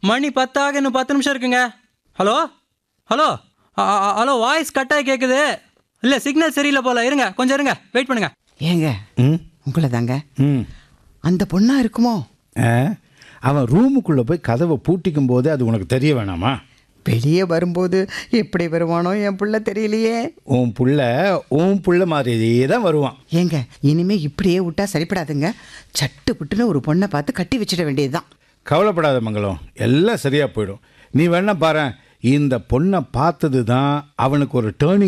மணி பத்தாக இன்னும் பத்து நிமிஷம் இருக்குங்க ஹலோ ஹலோ அ- அ- ஹலோ வாய்ஸ் கட்டாக கேட்குது இல்லை சிக்னல் சரியில்லை போல இருங்க கொஞ்சம் இருங்க வெயிட் பண்ணுங்க ஏங்க ம் உங்களை தாங்க ம் அந்த பொண்ணா இருக்குமோ ஆ, அவன் ரூமுக்குள்ளே போய் கதவை பூட்டிக்கும் போது அது உனக்கு தெரிய வேணாமா வெளியே வரும்போது எப்படி வருவானோ என் புள்ள தெரியலையே உன் புள்ள உன் புள்ள மாதிரியே தான் வருவான் ஏங்க இனிமே இப்படியே விட்டா சரிப்படாதுங்க சட்டு புட்டுன்னு ஒரு பொண்ணை பார்த்து கட்டி வச்சிட வேண்டியதுதான் கவலைப்படாத மங்களம் எல்லாம் சரியாக போயிடும் நீ வேணா பாரு இந்த பொண்ணை பார்த்தது தான் அவனுக்கு ஒரு டேர்னிங்